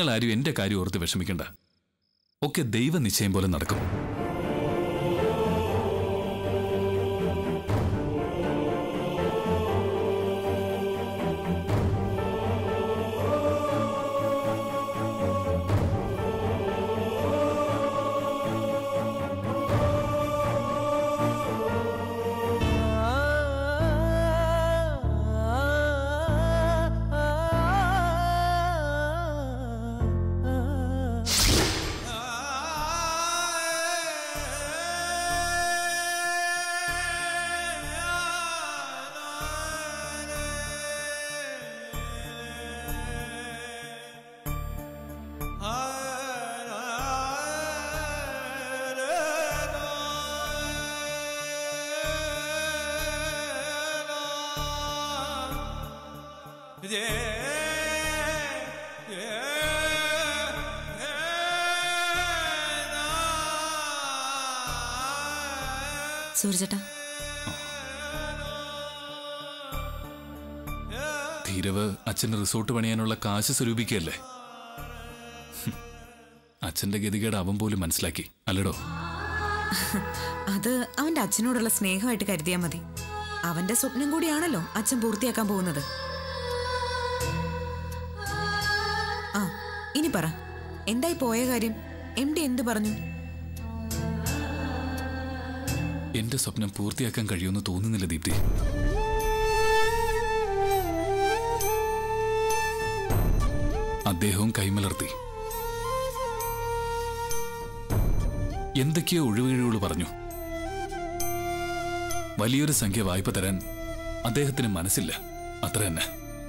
നിങ്ങളാരും എന്റെ കാര്യം ഓർത്ത് വിഷമിക്കണ്ട ഒക്കെ ദൈവനിശ്ചയം പോലെ നടക്കും സൂരജേട്ടാ ധീരവ് അച്ഛന് റിസോർട്ട് പണിയാനുള്ള കാശ് സ്വരൂപിക്കുകയല്ലേ ഹും. അച്ഛന്റെ ഗതികേട് അവൻ പോലും മനസ്സിലാക്കി അല്ലടോ അത് അവന്റെ അച്ഛനോടുള്ള സ്നേഹമായിട്ട് കരുതിയാ മതി അവന്റെ സ്വപ്നം കൂടിയാണല്ലോ അച്ഛൻ പൂർത്തിയാക്കാൻ പോകുന്നത് ആ ഇനി പറ എന്തായി പോയ കാര്യം എം ഡി എന്ത് പറഞ്ഞു എന്റെ സ്വപ്നം പൂർത്തിയാക്കാൻ കഴിയുമെന്ന് തോന്നുന്നില്ല ദീപ്തി അദ്ദേഹവും കൈമലർത്തി എന്തൊക്കെയോ ഒഴിവുകഴിവുകൾ പറഞ്ഞു വലിയൊരു സംഖ്യ വായ്പ തരാൻ അദ്ദേഹത്തിന് മനസ്സില്ല അത്ര തന്നെ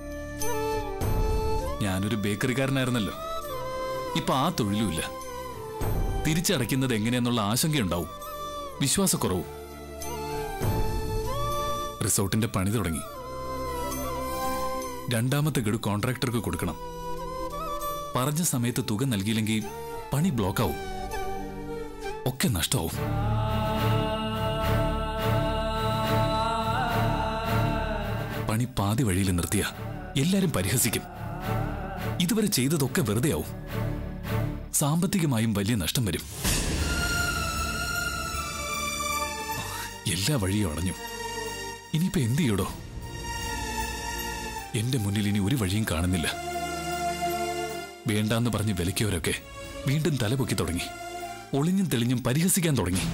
ഞാനൊരു ബേക്കറിക്കാരനായിരുന്നല്ലോ ഇപ്പൊ ആ തൊഴിലുമില്ല തിരിച്ചടയ്ക്കുന്നത് എങ്ങനെയെന്നുള്ള ആശങ്കയുണ്ടാവും വിശ്വാസക്കുറവും റിസോർട്ടിന്റെ പണി തുടങ്ങി രണ്ടാമത്തെ ഗഡു കോൺട്രാക്ടർക്ക് കൊടുക്കണം പറഞ്ഞ സമയത്ത് തുക നൽകിയില്ലെങ്കിൽ പണി ബ്ലോക്കാവും ഒക്കെ നഷ്ടമാവും പണി പാതി വഴിയിൽ നിർത്തിയ എല്ലാരും പരിഹസിക്കും ഇതുവരെ ചെയ്തതൊക്കെ വെറുതെയാവും സാമ്പത്തികമായും വലിയ നഷ്ടം വരും എല്ലാ വഴിയും അടഞ്ഞു ഇനിയിപ്പോ എന്ത് ചെയ്യടോ എന്റെ മുന്നിൽ ഇനി ഒരു വഴിയും കാണുന്നില്ല വേണ്ടാന്ന് പറഞ്ഞ് വിലക്കിയവരൊക്കെ വീണ്ടും തലപൊക്കി തുടങ്ങി ഒളിഞ്ഞും തെളിഞ്ഞും പരിഹസിക്കാൻ തുടങ്ങി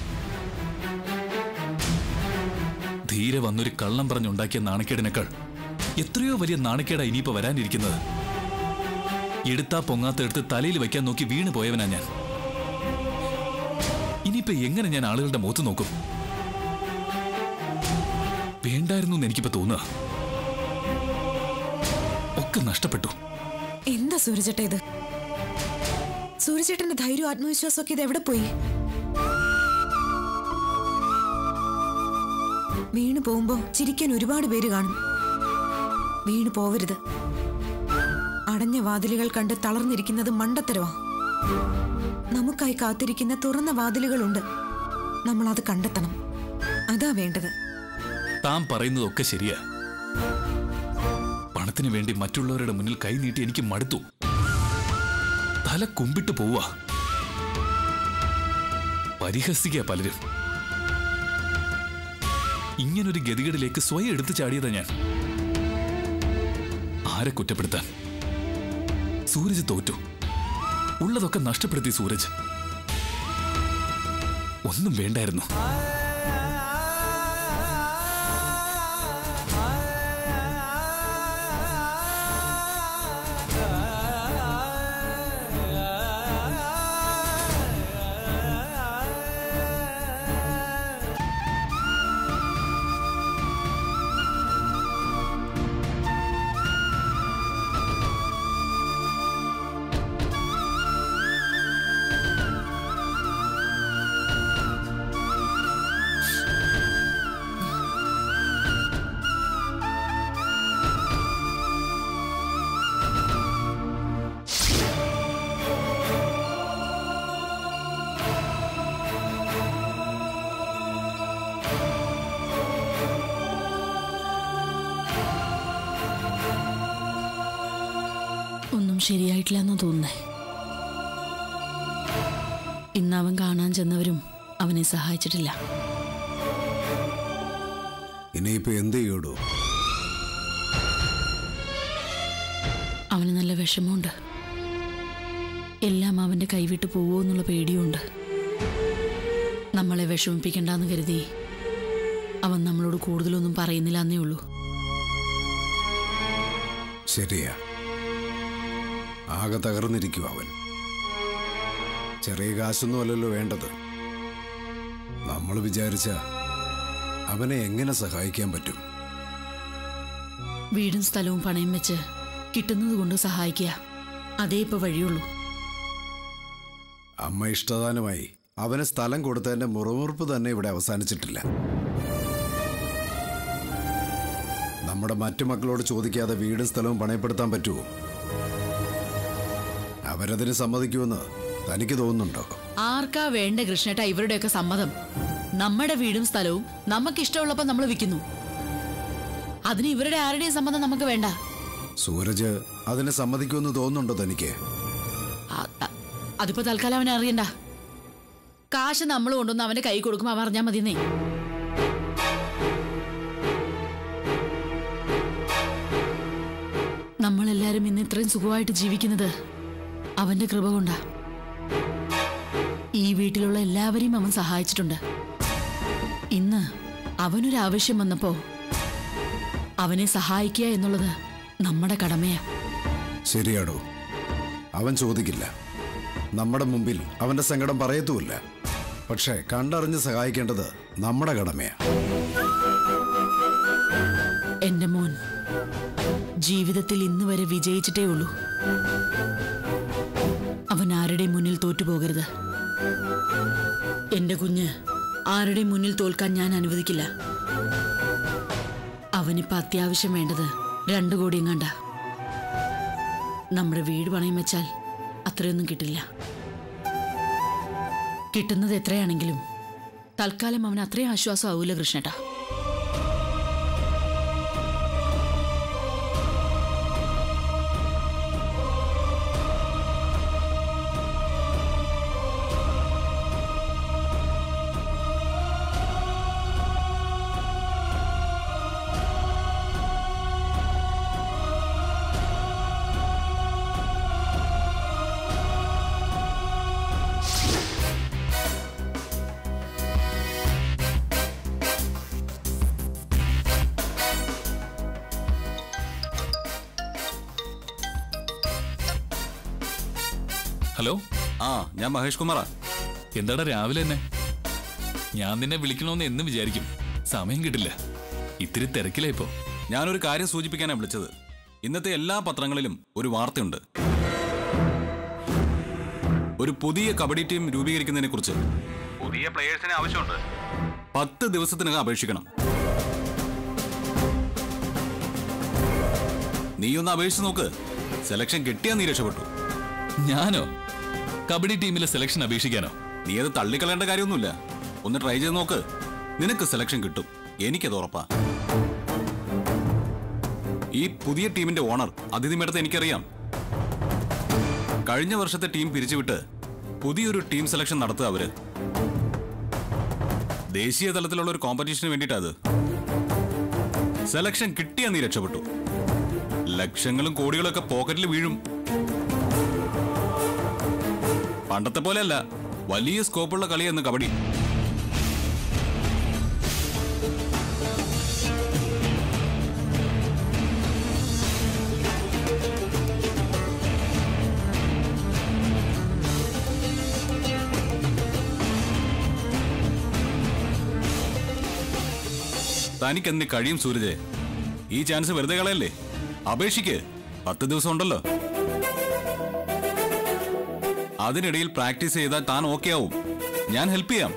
ധീരെ വന്നൊരു കള്ളം പറഞ്ഞുണ്ടാക്കിയ നാണക്കേടിനേക്കാൾ എത്രയോ വലിയ നാണക്കേടാ ഇനിയിപ്പോ വരാനിരിക്കുന്നത് എടുത്താ പൊങ്ങാത്തെടുത്ത് തലയിൽ വയ്ക്കാൻ നോക്കി വീണു പോയവനാ ഞാൻ ഇനിയിപ്പോ എങ്ങനെ ഞാൻ ആളുകളുടെ മുഖത്ത് നോക്കും വേണ്ടായിരുന്നു എന്ന് എനിക്കിപ്പോ തോന്നുക ഒക്കെ നഷ്ടപ്പെട്ടു എന്താ സൂരജേട്ട ഇത് സൂരജേട്ടന്റെ ധൈര്യം ആത്മവിശ്വാസമൊക്കെ ഇത് എവിടെ പോയി വീണു പോകുമ്പോ ചിരിക്കാൻ ഒരുപാട് പേര് കാണും വീണു പോവരുത് അടഞ്ഞ വാതിലുകൾ കണ്ട് തളർന്നിരിക്കുന്നത് മണ്ടത്തരവാ നമുക്കായി കാത്തിരിക്കുന്ന തുറന്ന വാതിലുകളുണ്ട് നമ്മൾ അത് കണ്ടെത്തണം അതാ വേണ്ടത് താൻ പറയുന്നതൊക്കെ ശരിയാ പണത്തിന് വേണ്ടി മറ്റുള്ളവരുടെ മുന്നിൽ കൈനീട്ടി എനിക്ക് മടുത്തു തല കുമ്പിട്ട് പോവാ പരിഹസിക്കുക പലരും ഇങ്ങനൊരു ഗതികേടിലേക്ക് സ്വയം എടുത്തു ചാടിയതാ ഞാൻ ആരെ കുറ്റപ്പെടുത്താൻ സൂരജ് തോറ്റു ഉള്ളതൊക്കെ നഷ്ടപ്പെടുത്തി സൂരജ് ഒന്നും വേണ്ടായിരുന്നു ഒന്നും ശരിയായിട്ടില്ല എന്ന് തോന്നുന്നേ ഇന്ന് അവൻ കാണാൻ ചെന്നവരും അവനെ സഹായിച്ചിട്ടില്ല ഇനിയിപ്പോ എന്ത് ചെയ്യൂടോ അവന് നല്ല വിഷമമുണ്ട് എല്ലാം അവന്റെ കൈവിട്ട് പോവോ എന്നുള്ള പേടിയുണ്ട് നമ്മളെ വിഷമിപ്പിക്കണ്ടെന്ന് കരുതി അവൻ നമ്മളോട് കൂടുതലൊന്നും പറയുന്നില്ല എന്നേ ഉള്ളൂ ശരിയാ ആകെ തകർന്നിരിക്കും അവൻ ചെറിയ കാശൊന്നും അല്ലല്ലോ വേണ്ടത് നമ്മൾ വിചാരിച്ച അവനെ എങ്ങനെ സഹായിക്കാൻ പറ്റും വീടും സ്ഥലവും പണയം വെച്ച് കിട്ടുന്നത് കൊണ്ട് സഹായിക്കുക അതേ ഇപ്പൊ വഴിയുള്ളൂ അമ്മ ഇഷ്ടദാനമായി അവന് സ്ഥലം കൊടുത്തതിന്റെ മുറമുറുപ്പ് തന്നെ ഇവിടെ അവസാനിച്ചിട്ടില്ല നമ്മുടെ മറ്റു മക്കളോട് ചോദിക്കാതെ വീടും സ്ഥലവും പണയപ്പെടുത്താൻ പറ്റുമോ അവരതിന് സമ്മതിക്കുമെന്ന് തനിക്ക് തോന്നുന്നുണ്ടോ ആർക്കാ വേണ്ട കൃഷ്ണേട്ട ഇവരുടെയൊക്കെ സമ്മതം നമ്മുടെ വീടും സ്ഥലവും നമുക്ക് ഇഷ്ടമുള്ളപ്പോ നമ്മൾ വിൽക്കുന്നു അതിന് ഇവരുടെ ആരുടെയും സമ്മതം നമുക്ക് വേണ്ട സൂരജ് അതിന് സമ്മതിക്കുമെന്ന് തോന്നുന്നുണ്ടോ തനിക്ക് ആ- ആ- അതിപ്പോ തൽക്കാലം അവനെ അറിയണ്ട കാശ് നമ്മൾ കൊണ്ടുവന്ന് അവന്റെ കൈ കൊടുക്കുമ്പോ അവൻ അറിഞ്ഞാ മതിയെന്നേ നമ്മളെല്ലാരും ഇന്ന് ഇത്രയും സുഖമായിട്ട് ജീവിക്കുന്നത് അവന്റെ കൃപ കൊണ്ടാ ഈ വീട്ടിലുള്ള എല്ലാവരെയും അവൻ സഹായിച്ചിട്ടുണ്ട് ഇന്ന് അവനൊരു ആവശ്യം വന്നപ്പോ അവനെ സഹായിക്കുക എന്നുള്ളത് നമ്മുടെ കടമയാ ശരിയാടോ അവൻ ചോദിക്കില്ല നമ്മുടെ മുമ്പിൽ അവന്റെ സങ്കടം പറയത്തുമില്ല പക്ഷേ കണ്ടറിഞ്ഞ് സഹായിക്കേണ്ടത് നമ്മുടെ കടമയാ എന്റെ മോൻ ജീവിതത്തിൽ ഇന്ന് വരെ വിജയിച്ചിട്ടേ ഉള്ളൂ അവൻ ആരുടെയും മുന്നിൽ തോറ്റുപോകരുത് എന്റെ കുഞ്ഞ് ആരുടെയും മുന്നിൽ തോൽക്കാൻ ഞാൻ അനുവദിക്കില്ല അവനിപ്പോ അത്യാവശ്യം വേണ്ടത് രണ്ടു കോടിയും കണ്ട നമ്മുടെ വീട് പണയം വെച്ചാൽ അത്രയൊന്നും കിട്ടില്ല കിട്ടുന്നത് എത്രയാണെങ്കിലും തൽക്കാലം അവൻ അത്രയും ആശ്വാസം ആവൂല കൃഷ്ണേട്ടാ ഹലോ ആ ഞാൻ മഹേഷ് കുമാറാ എന്താടാ രാവിലെ തന്നെ ഞാൻ നിന്നെ വിളിക്കണമെന്ന് എന്നും വിചാരിക്കും സമയം കിട്ടില്ല ഇത്തിരി തിരക്കിലാ ഇപ്പോ ഞാനൊരു കാര്യം സൂചിപ്പിക്കാനാണ് വിളിച്ചത് ഇന്നത്തെ എല്ലാ പത്രങ്ങളിലും ഒരു വാർത്തയുണ്ട് ഒരു പുതിയ കബഡി ടീം രൂപീകരിക്കുന്നതിനെ കുറിച്ച് പുതിയ പ്ലേയേഴ്സിനെ ആവശ്യമുണ്ട് പത്ത് ദിവസത്തിനകം അപേക്ഷിക്കണം നീ ഒന്ന് അപേക്ഷിച്ച് നോക്ക് സെലക്ഷൻ കിട്ടിയാ നീ രക്ഷപ്പെട്ടു ഞാനോ കബഡി ടീമിലെ സെലക്ഷൻ അപേക്ഷിക്കാനോ നീ അത് തള്ളിക്കളയേണ്ട കാര്യമൊന്നുമില്ല ഒന്ന് ട്രൈ ചെയ്ത് നോക്ക് നിനക്ക് സെലക്ഷൻ കിട്ടും എനിക്കത് ഉറപ്പാ ഈ പുതിയ ടീമിന്റെ ഓണർ അതിഥി മേടത്തെ എനിക്കറിയാം കഴിഞ്ഞ വർഷത്തെ ടീം പിരിച്ചുവിട്ട് പുതിയൊരു ടീം സെലക്ഷൻ നടത്തുക അവര് ദേശീയ തലത്തിലുള്ള ഒരു കോമ്പറ്റീഷന് വേണ്ടിയിട്ടാ അത് സെലക്ഷൻ കിട്ടിയാ നീ രക്ഷപ്പെട്ടു ലക്ഷങ്ങളും കോടികളൊക്കെ പോക്കറ്റിൽ വീഴും പണ്ടത്തെ പോലെയല്ല വലിയ സ്കോപ്പുള്ള കളിയെന്ന് കബഡി തനിക്കെന്ത് കഴിയും സൂരജ് ഈ ചാൻസ് വെറുതെ കളയല്ലേ അപേക്ഷിക്ക് പത്ത് ദിവസം ഉണ്ടല്ലോ അതിനിടയിൽ പ്രാക്ടീസ് ചെയ്താൽ താൻ ഓക്കെ ആവും ഞാൻ ഹെൽപ്പ് ചെയ്യാം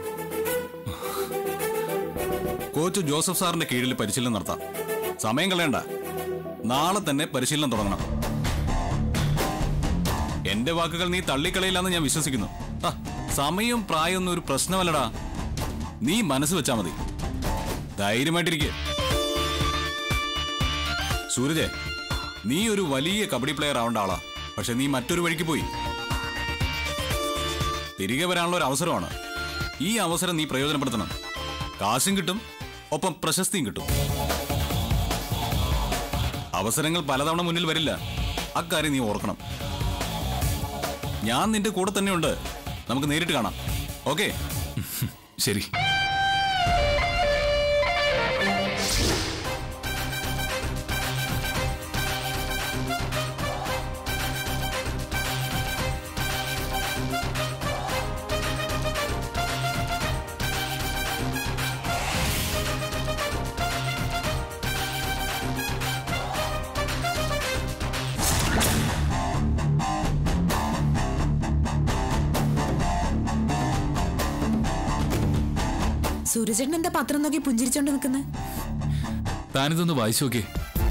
കോച്ച് ജോസഫ് സാറിന്റെ കീഴിൽ പരിശീലനം നടത്താം സമയം കളയണ്ട നാളെ തന്നെ പരിശീലനം തുടങ്ങണം എന്റെ വാക്കുകൾ നീ തള്ളിക്കളയില്ലെന്ന് ഞാൻ വിശ്വസിക്കുന്നു ആ, സമയവും പ്രായമൊന്നും ഒരു പ്രശ്നമല്ലടാ നീ മനസ്സ് വെച്ചാ മതി ധൈര്യമായിട്ടിരിക്കെ സൂരജെ നീ ഒരു വലിയ കബഡി പ്ലെയർ ആവേണ്ട ആളാ പക്ഷെ നീ മറ്റൊരു വഴിക്ക് പോയി തിരികെ വരാനുള്ള ഒരു അവസരമാണ് ഈ അവസരം നീ പ്രയോജനപ്പെടുത്തണം കാശും കിട്ടും ഒപ്പം പ്രശസ്തിയും കിട്ടും അവസരങ്ങൾ പലതവണ മുന്നിൽ വരില്ല അക്കാര്യം നീ ഓർക്കണം ഞാൻ നിന്റെ കൂടെ തന്നെയുണ്ട് നമുക്ക് നേരിട്ട് കാണാം ഓക്കേ ശരി സൂര്യചേട്ടൻ എന്താ പത്രം നോക്കി പുഞ്ചിരിച്ചോണ്ട് നിൽക്കുന്നത് താനിതൊന്ന് വായിച്ചു നോക്കേ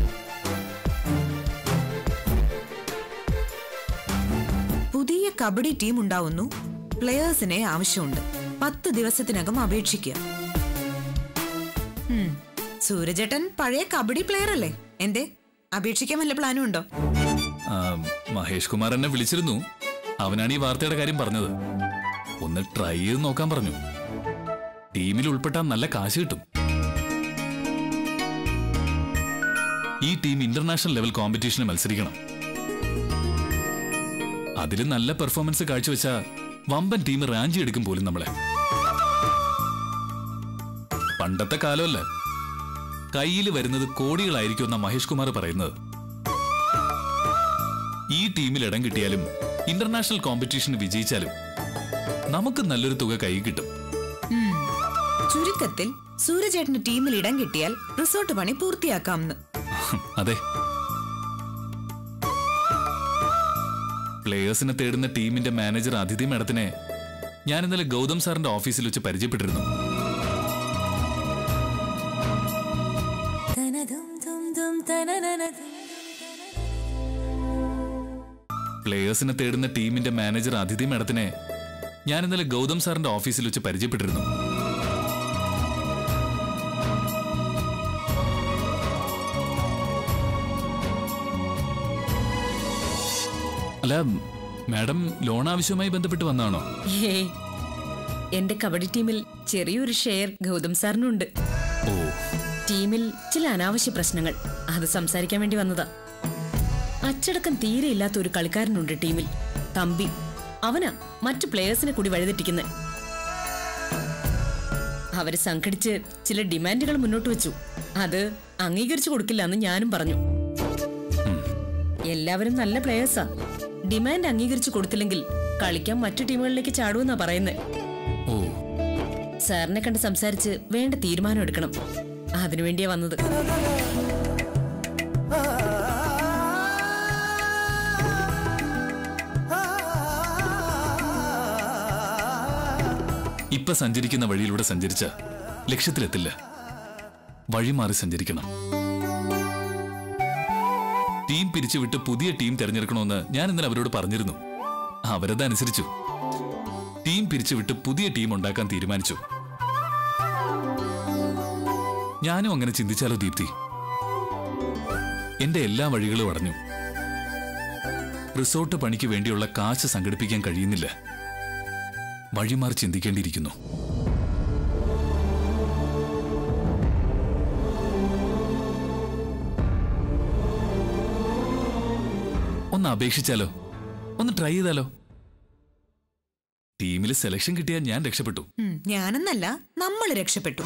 പുതിയ കബഡി ടീം ഉണ്ടാവുന്നു പ്ലെയേഴ്സിനെ ആവശ്യമുണ്ട് പത്ത് ദിവസത്തിനകം അപേക്ഷിക്കുക ഉം, സൂര്യചേട്ടൻ പഴയ കബഡി പ്ലെയർ അല്ലേ എന്തേ അപേക്ഷിക്കാൻ വല്ല പ്ലാനും ഉണ്ടോ ആ, മഹേഷ് കുമാർ എന്നെ വിളിച്ചിരുന്നു അവനാണ് ഈ വാർത്തയുടെ കാര്യം പറഞ്ഞത് ഒന്ന് ട്രൈ ചെയ്ത് നോക്കാൻ പറഞ്ഞു ടീമിൽ ഉൾപ്പെട്ടാൽ നല്ല കാശ് കിട്ടും ഈ ടീം ഇന്റർനാഷണൽ ലെവൽ കോമ്പറ്റീഷന് മത്സരിക്കണം അതിൽ നല്ല പെർഫോമൻസ് കാഴ്ചവെച്ച വമ്പൻ ടീം റാഞ്ചി എടുക്കും പോലും നമ്മളെ പണ്ടത്തെ കാലമല്ല കയ്യിൽ വരുന്നത് കോടികളായിരിക്കും എന്നാ മഹേഷ് കുമാർ പറയുന്നത് ഈ ടീമിൽ ഇടം കിട്ടിയാലും ഇന്റർനാഷണൽ കോമ്പറ്റീഷന് വിജയിച്ചാലും നമുക്ക് നല്ലൊരു തുക കൈ കിട്ടും ഉം. ചുരുക്കത്തിൽ സൂര്യചേട്ടന് ടീമിൽ ഇടം കിട്ടിയാൽ റിസോർട്ട് പണി പൂർത്തിയാക്കാമെന്ന് അതെ പ്ലേയേഴ്സിനെ തേടുന്ന ടീമിന്റെ മാനേജർ അതിഥി മേഡത്തിനെ ഞാൻ ഇന്നലെ ഗൗതം സാറിന്റെ ഓഫീസിൽ വെച്ച് പരിചയപ്പെട്ടിരുന്നു പ്ലേയേഴ്സിനെ തേടുന്ന ടീമിന്റെ മാനേജർ അതിഥി മേഡത്തിനെ ഞാൻ ഇന്നലെ ഗൗതം സാറിന്റെ ഓഫീസിൽ വെച്ച് പരിചയപ്പെട്ടിരുന്നു അല്ല മാഡം ലോൺ ആവശ്യവുമായി ബന്ധപ്പെട്ട് വന്നാണോ ഏയ് എന്റെ കബഡി ടീമിൽ ചെറിയൊരു ഷെയർ ഗൗതം സാറിനുണ്ട് ഓ ടീമിൽ ചില അനാവശ്യ പ്രശ്നങ്ങൾ അത് സംസാരിക്കാൻ വേണ്ടി വന്നതാ അച്ചടക്കം തീരെ ഇല്ലാത്ത ഒരു കളിക്കാരനുണ്ട് ടീമിൽ തമ്പി അവനാ മറ്റു പ്ലേയേഴ്സിനെ കൂടി വഴിതെറ്റിക്കുന്നത് അവര് സംഘടിച്ച് ചില ഡിമാൻഡുകൾ മുന്നോട്ട് വെച്ചു അത് അംഗീകരിച്ചു കൊടുക്കില്ല എന്ന് ഞാനും പറഞ്ഞു എല്ലാവരും നല്ല പ്ലേയേഴ്സാ ഡിമാൻഡ് അംഗീകരിച്ചു കൊടുത്തില്ലെങ്കിൽ കളിക്കാൻ മറ്റു ടീമുകളിലേക്ക് ചാടുമെന്നാ പറയുന്നത് ഓ സാറിനെ കണ്ട് സംസാരിച്ച് വേണ്ട തീരുമാനം എടുക്കണം അതിനുവേണ്ടിയാ വന്നത് ഇപ്പൊ സഞ്ചരിക്കുന്ന വഴിയിലൂടെ സഞ്ചരിച്ച ലക്ഷ്യത്തിലെത്തില്ല വഴി മാറി സഞ്ചരിക്കണം ടീം പിരിച്ചുവിട്ട് പുതിയ ടീം തിരഞ്ഞെടുക്കണമെന്ന് ഞാൻ ഇന്നലെ അവരോട് പറഞ്ഞിരുന്നു അവരതനുസരിച്ചു ടീം പിരിച്ചുവിട്ട് പുതിയ ടീം ഉണ്ടാക്കാൻ തീരുമാനിച്ചു ഞാനും അങ്ങനെ ചിന്തിച്ചാലോ ദീപ്തി എന്റെ എല്ലാ വഴികളും അടഞ്ഞു റിസോർട്ട് പണിക്ക് വേണ്ടിയുള്ള കാശ് സംഘടിപ്പിക്കാൻ കഴിയുന്നില്ല വഴിമാറി ചിന്തിക്കേണ്ടിയിരിക്കുന്നു ഒന്ന് അപേക്ഷിച്ചാലോ ഒന്ന് ട്രൈ ചെയ്താലോ ടീമിൽ സെലക്ഷൻ കിട്ടിയാൽ ഞാൻ രക്ഷപ്പെട്ടു ഉം, ഞാനെന്നല്ല നമ്മൾ രക്ഷപ്പെട്ടു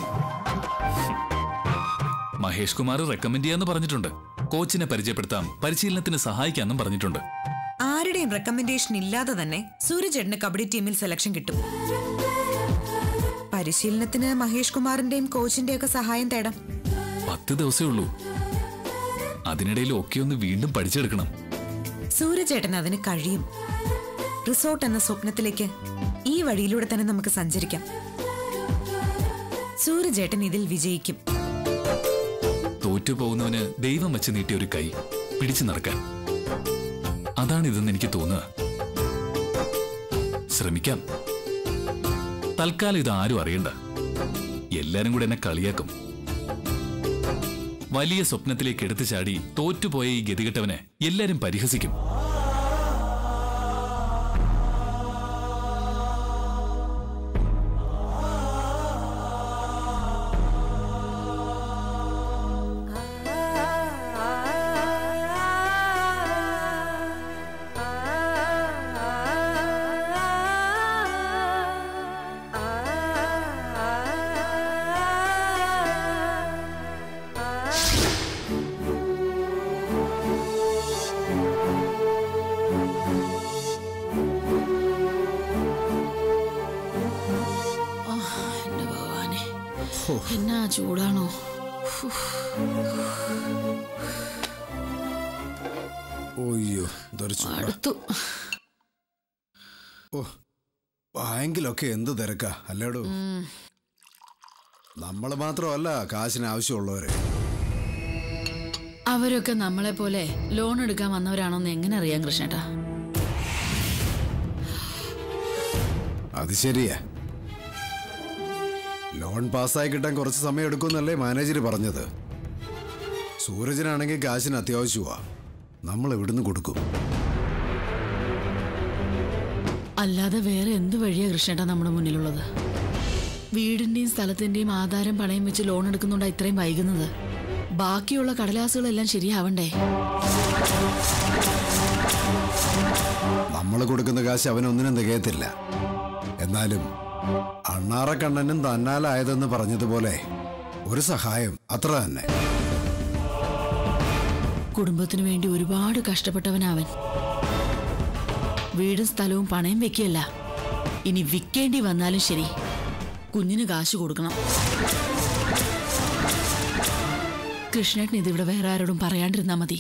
മഹേഷ് കുമാർ റെക്കമെൻഡ് ചെയ്യാന്ന് പറഞ്ഞിട്ടുണ്ട് കോച്ചിനെ പരിചയപ്പെടുത്താം പരിശീലനത്തിന് സഹായിക്കാന്നും പറഞ്ഞിട്ടുണ്ട് ആരുടെയും റെക്കമെൻഡേഷൻ ഇല്ലാതെ തന്നെ സൂര്യചേട്ടന് കബഡി ടീമിൽ സെലക്ഷൻ കിട്ടും പരിശീലനത്തിന് മഹേഷ് കുമാറിന്റെയും കോച്ചിന്റെയും ഒക്കെ സഹായം തേടാം പത്ത് ദിവസമേ ഉള്ളൂ അതിനിടയിൽ ഒക്കെ ഒന്ന് വീണ്ടും പഠിച്ചെടുക്കണം സൂര്യചേട്ടൻ അതിന് കഴിയും റിസോർട്ട് എന്ന സ്വപ്നത്തിലേക്ക് ഈ വഴിയിലൂടെ തന്നെ നമുക്ക് സഞ്ചരിക്കാം സൂര്യചേട്ടൻ ഇതിൽ വിജയിക്കും തോറ്റുപോകുന്നവന് ദൈവം വെച്ച് നീട്ടിയ ഒരു കൈ പിടിച്ചു നടക്കാൻ അതാണിതെന്ന് എനിക്ക് തോന്നുക ശ്രമിക്കാം തൽക്കാലം ഇത് ആരും അറിയണ്ട എല്ലാരും കൂടെ എന്നെ കളിയാക്കും വലിയ സ്വപ്നത്തിലേക്ക് എടുത്തു ചാടി തോറ്റുപോയ ഈ ഗതികെട്ടവനെ എല്ലാരും പരിഹസിക്കും എന്നാ ചൂടാണോ ഓയ്യോ ഇതൊരു ചൂടാ. അടുത്തു ഓ ബാങ്കിലൊക്കെ എന്ത് തിരക്കാ അല്ലേടോ നമ്മൾ മാത്രമല്ല കാശിന് ആവശ്യമുള്ളവരെ അവരൊക്കെ നമ്മളെ പോലെ ലോൺ എടുക്കാൻ വന്നവരാണോന്ന് എങ്ങനെ അറിയാം കൃഷ്ണേട്ടാ അത് ശരിയാ ലോൺ പാസ്സായി കിട്ടാൻ കുറച്ച് സമയം എടുക്കുമെന്നല്ലേ മാനേജർ പറഞ്ഞത് സൂരജിനാണെങ്കിൽ കാശിന് അത്യാവശ്യമാ നമ്മൾ ഇവിടുന്ന് കൊടുക്കും അല്ലാതെ വേറെ എന്ത് വഴിയാ കൃഷ്ണേട്ടാ നമ്മുടെ മുന്നിലുള്ളത് വീടിന്റെയും സ്ഥലത്തിന്റെയും ആധാരം പണയം വെച്ച് ലോൺ എടുക്കുന്നുണ്ടാ ഇത്രയും വൈകുന്നത് ബാക്കിയുള്ള കടലാസുകളെല്ലാം ശരിയാവണ്ടേ നമ്മൾ കൊടുക്കുന്ന കാശ് അവനൊന്നിനും തികയത്തില്ല എന്നാലും അണ്ണാറക്കണ്ണനും തന്നാലായതെന്ന് പറഞ്ഞതുപോലെ ഒരു സഹായം അത്ര തന്നെ കുടുംബത്തിനു വേണ്ടി ഒരുപാട് കഷ്ടപ്പെട്ടവനവൻ വീടും സ്ഥലവും പണയം വെക്കുകയല്ല ഇനി വിൽക്കേണ്ടി വന്നാലും ശരി കുഞ്ഞിന് കാശ് കൊടുക്കണം കൃഷ്ണേട്ടൻ ഇതിവിടെ വേറെ ആരോടും പറയാണ്ടിരുന്നാ മതി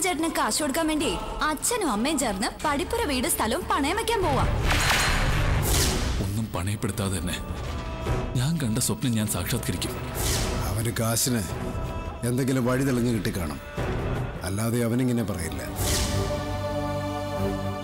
ചേട്ടന് കാശ് കൊടുക്കാൻ വേണ്ടി അച്ഛനും അമ്മയും ചേർന്ന് പടിപ്പുര വീട് സ്ഥലവും പണയം വെക്കാൻ പോവാ ഒന്നും പണയപ്പെടുത്താതെ തന്നെ ഞാൻ കണ്ട സ്വപ്നം ഞാൻ സാക്ഷാത്കരിക്കും അവന് കാശിന് എന്തെങ്കിലും വഴി തെളിഞ്ഞ് കിട്ടിക്കാണും അല്ലാതെ അവനിങ്ങനെ പറയില്ല